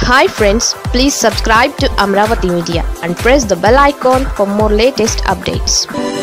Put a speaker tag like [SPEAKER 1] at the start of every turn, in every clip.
[SPEAKER 1] hi friends please subscribe to Amaravati media and press the bell icon for more latest updates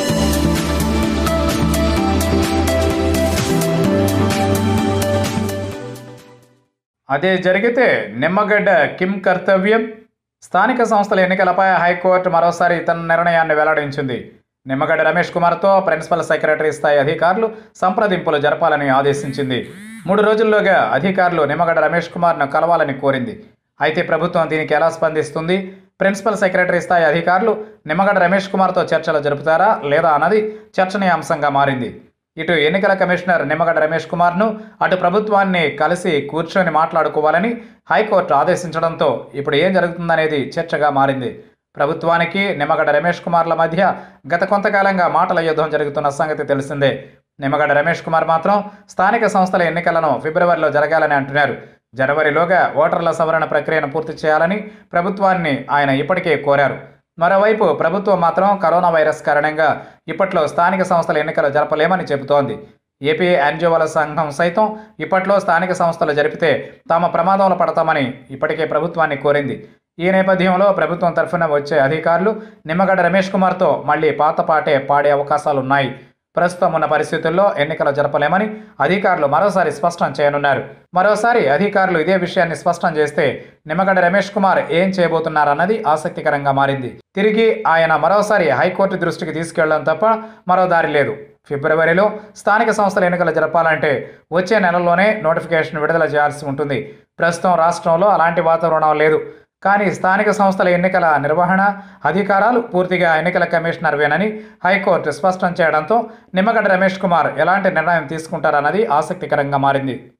[SPEAKER 2] అదే జరిగితే Nimmagadda Kim కర్తవ్యం స్థానిక సంస్థల ఎన్నికలపై హైకోర్టు మరోసారి తన నిర్ణయాన్ని వెల్లడించింది నిమ్మగడ్డ రమేష్ కుమార్తో ప్రిన్సిపల్ సెక్రటరీ స్థాయి అధికారులు సంప్రదింపులు జరపాలని ఆదేశించింది మూడు రోజుల్లోగా అధికారులు నిమ్మగడ్డ రమేష్ కుమార్ను కలవాలని కోరింది అయితే ప్రభుత్వం దీనికి ఎలా స్పందిస్తుంది ప్రిన్సిపల్ సెక్రటరీ స్థాయి అధికారులు నిమ్మగడ్డ రమేష్ కుమార్తో చర్చలు జరుపుతారా లేదా అన్నది చర్చనీయాంశంగా మారింది ఇటు ఎన్నికల కమిషనర్ నిమ్మగడ్డ రమేష్ కుమార్ను అటు ప్రభుత్వాన్ని కలిసి కూర్చొని మాట్లాడుకోవాలని హైకోర్టు ఆదేశించడంతో ఇప్పుడు ఏం జరుగుతుందనేది చర్చగా మారింది ప్రభుత్వానికి నిమ్మగడ్డ రమేష్ కుమార్ల మధ్య గత కొంతకాలంగా మాటల యుద్ధం జరుగుతున్న సంగతి తెలిసిందే నిమ్మగడ్డ రమేష్ కుమార్ మాత్రం స్థానిక సంస్థల ఎన్నికలను ఫిబ్రవరిలో జరగాలని అంటున్నారు జనవరిలోగా ఓటర్ల సవరణ ప్రక్రియను పూర్తి చేయాలని ప్రభుత్వాన్ని ఆయన ఇప్పటికే కోరారు మరోవైపు ప్రభుత్వం మాత్రం కరోనా వైరస్ కారణంగా ఇప్పట్లో స్థానిక సంస్థల ఎన్నికలు జరపలేమని చెబుతోంది ఏపీ ఎన్జిఓల సంఘం సైతం ఇప్పట్లో స్థానిక సంస్థలు జరిపితే తాము ప్రమాదంలో పడతామని ఇప్పటికే ప్రభుత్వాన్ని కోరింది ఈ నేపథ్యంలో ప్రభుత్వం తరఫున వచ్చే అధికారులు నిమ్మగడ్డ రమేష్ కుమార్తో మళ్లీ పాత పాటే పాడే అవకాశాలున్నాయి ప్రస్తుతం ఉన్న పరిస్థితుల్లో ఎన్నికలు జరపలేమని అధికారులు మరోసారి స్పష్టం చేయనున్నారు మరోసారి అధికారులు ఇదే విషయాన్ని స్పష్టం చేస్తే నిమ్మగడ్డ రమేష్ కుమార్ ఏం చేయబోతున్నారన్నది ఆసక్తికరంగా మారింది తిరిగి ఆయన మరోసారి హైకోర్టు దృష్టికి తీసుకెళ్లడం తప్ప మరో దారి లేదు ఫిబ్రవరిలో స్థానిక సంస్థల ఎన్నికలు జరపాలంటే వచ్చే నెలల్లోనే నోటిఫికేషన్ విడుదల చేయాల్సి ఉంటుంది ప్రస్తుతం రాష్ట్రంలో అలాంటి వాతావరణం లేదు కానీ స్థానిక సంస్థల ఎన్నికల నిర్వహణ అధికారాలు పూర్తిగా ఎన్నికల కమిషనర్వేనని హైకోర్టు స్పష్టం చేయడంతో నిమ్మగడ్డ రమేష్ కుమార్ ఎలాంటి నిర్ణయం తీసుకుంటారన్నది ఆసక్తికరంగా మారింది